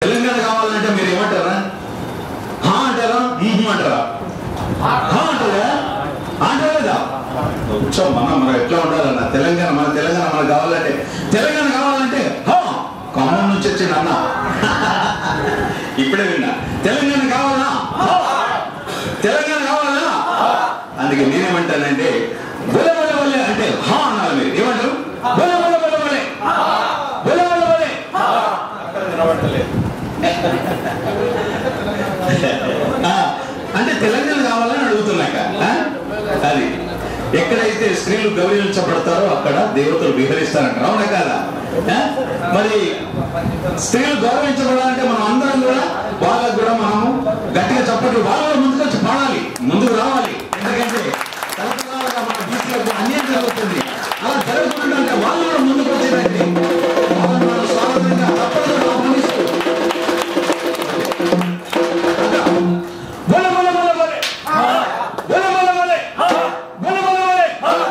తెలంగాణ కావాలంటే మీరు ఏమంటారా హా అంటారా మ్మ్ అంటారా హా అంటారా అంటారా లేదా కొంచెం మనం మనం ఎట్లా ఉండాలన్న తెలంగాణ మన తెలంగాణ మనకు కావాలంటే తెలంగాణ కావాలంటే హా ఖమ్మం నుంచి వచ్చింది అన్న ఇప్పుడే విన్నా తెలంగాణ కావాలా హా. తెలంగాణ కావాలా అందుకే నేనేమంటానంటే బొల బొల బొలే అంటే హా అనాలి మీరు ఏమంటారు బొల బొల బొల బొలే బొల బొల బొలే ఆ, అంటే తెలంగాణ కావాలని అడుగుతున్నాక ఆ? అది ఎక్కడైతే స్త్రీలు గౌరవించబడతారో అక్కడ దేవతలు విహరిస్తారంటారు అవునా కాదా ఆ? మరి స్త్రీలు గౌరవించబడాలంటే మనం అందరం కూడా వాళ్ళకు కూడా మనము గట్టిగా చప్పట్లు వాళ్ళు కూడా ముందుకు వచ్చి పాడాలి ముందుకు రావాలి ఎందుకంటే తరతరాలుగా మన బీసీలకు అన్యాయం జరుగుతుంది అలా జరగకుండా అంటే వాళ్ళు కూడా ముందుకు వచ్చేటట్టు వాళ్ళని మనం స్వాగతంగా తప్పకుండా ఆహ్వానిస్తూ బోల బోల బోల బోలే బోల బోల బోలే బోల బోల బోలే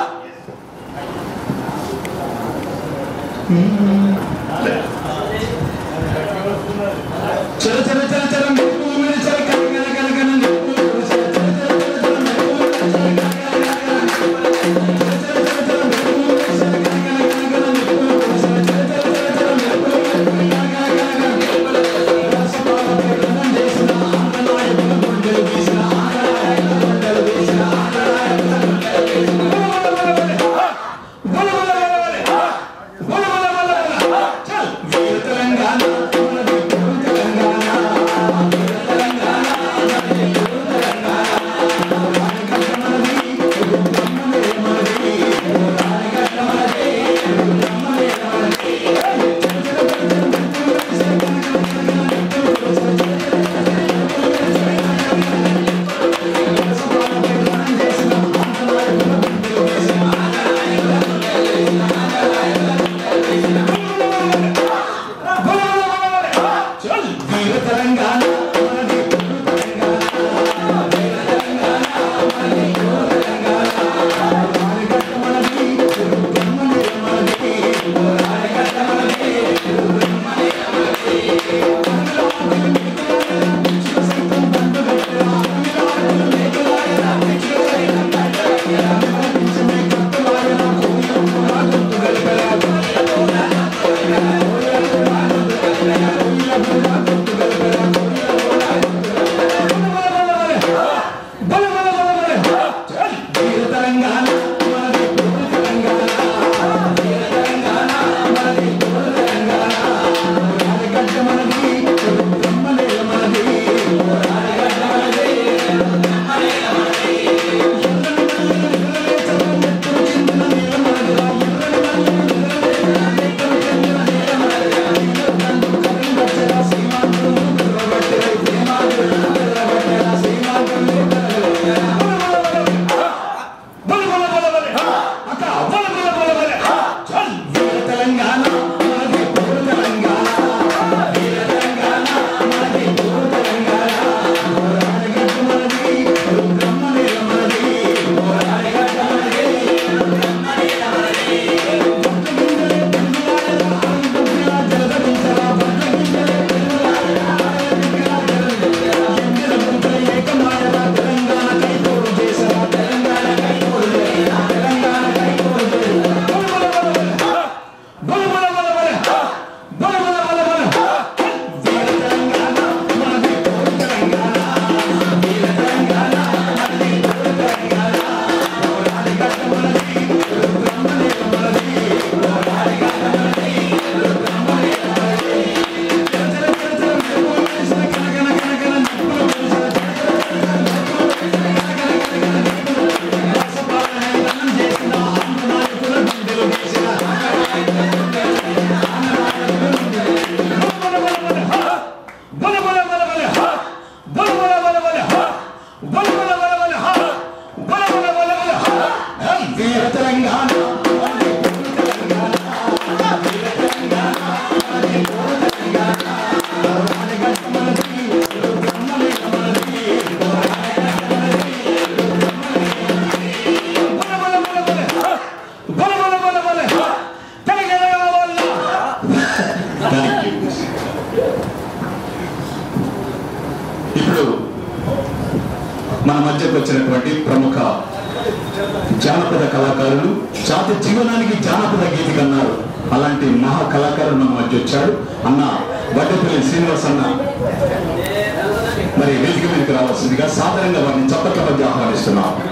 చల చల చల చల మెప్పు మీద చల కల కల కల కల మెప్పు చల చల చల చల చల మెప్పు చల కల కల కల కల చల చల చల మెప్పు చల కల కల కల కల మెప్పు చల చల చల చల చల మెప్పు చల కల కల కల కల రసపాల ప్రకటన చేసిన ఆంగనాయకుల గుండెలు వీసిన ఆంగనాయకుల గుండెలు వీసిన ఆంగనాయకుల గుండెలు వీసిన బోల బోల బోల బోల బోల బోల బోల బోల చల్ వీర తెలంగాణ మనది వీర తెలంగాణ వీర తెలంగాణ మనది వీర తెలంగాణ రాయగడ్డ మనది బ్రహ్మనే మనది రాయగడ్డ మనది బ్రహ్మనే మనది బోల బోల బోల బోల చల్ వీర తెలంగాణ మనది వీర తెలంగాణ వీర తెలంగాణ మనది వీర తెలంగాణ రాయగడ్డ మనది బ్రహ్మనే మనది రాయగడ్డ మనది బ్రహ్మనే బోల బోల బోల బోల చల్ వీర తెలంగాణ మనది వీర తెలంగాణ వీర తెలంగాణ మనది వీర తెలంగాణ రాయగడ్డ మనది బ్రహ్మనే మనది రాయగడ్డ మనది బ్రహ్మనే మనది బోల బోల బోల బోల అక్క బోల బోల బోల బోల చల్ వీర తెలంగాణ మనది వీర తెలంగాణ వీర తెలంగాణ మనది వీర తెలంగాణ రాయగడ్డ మనది బ్రహ్మనే మనది రాయగడ్డ మనది బ్రహ్మనే మనది భక్తగింజలే పెరుగులాయన ఆయుధంగా జలధరించరా భక్తగింజలే పెరుగులాయన ఆయుధంగా జలధరించరా ఎంగిల గుంటల ఏకమాయన తెలంగాణ కైతోడు చేసరా తెలంగాణ కైతోడు చేసరా తెలంగాణ కైతోడు చేసరా బల బల బల బల బల బల బల బల వీర తెలంగాణ మనది వీర తెలంగాణ వీర తెలంగాణ మనది వీర తెలంగాణ రాయగడ్డ మనది బ్రహ్మనే మనది రాయగడ్డ మనది బ్రహ్మనే మనది చల చల చల చల మెరుపు వేసిన కనకన కనకన నిప్పులు వేసిన రసపాలనం చేసిన ఆంధ్రనాయకుల గుండెలు వేసిన బల బల బల బల బల బల బల బల బల బల బల బల బల బల బల బల వీర తెలంగాణ మనది వీర తెలంగాణ వీర తెలంగాణ మనది వీర తెలంగాణ రాయగడ్డ మనది బ్రహ్మనే మనది రాయగడ్డ మనది బల బల బల బల బల బల బల బల తెలంగాణ వాళ్ళ Thank you. మన మధ్యకు వచ్చినటువంటి ప్రముఖ జానపద కళాకారులు జాతి జీవనానికి జానపద గీతిక అన్నారు అలాంటి మహా కళాకారుడు మన మధ్య వచ్చాడు అన్న వడ్డపల్లి శ్రీనివాస్ అన్న మరి వేదిక మీదకి రావాల్సిందిగా సాధారణంగా వారిని చప్పట్ల మధ్య ఆహ్వానిస్తున్నాం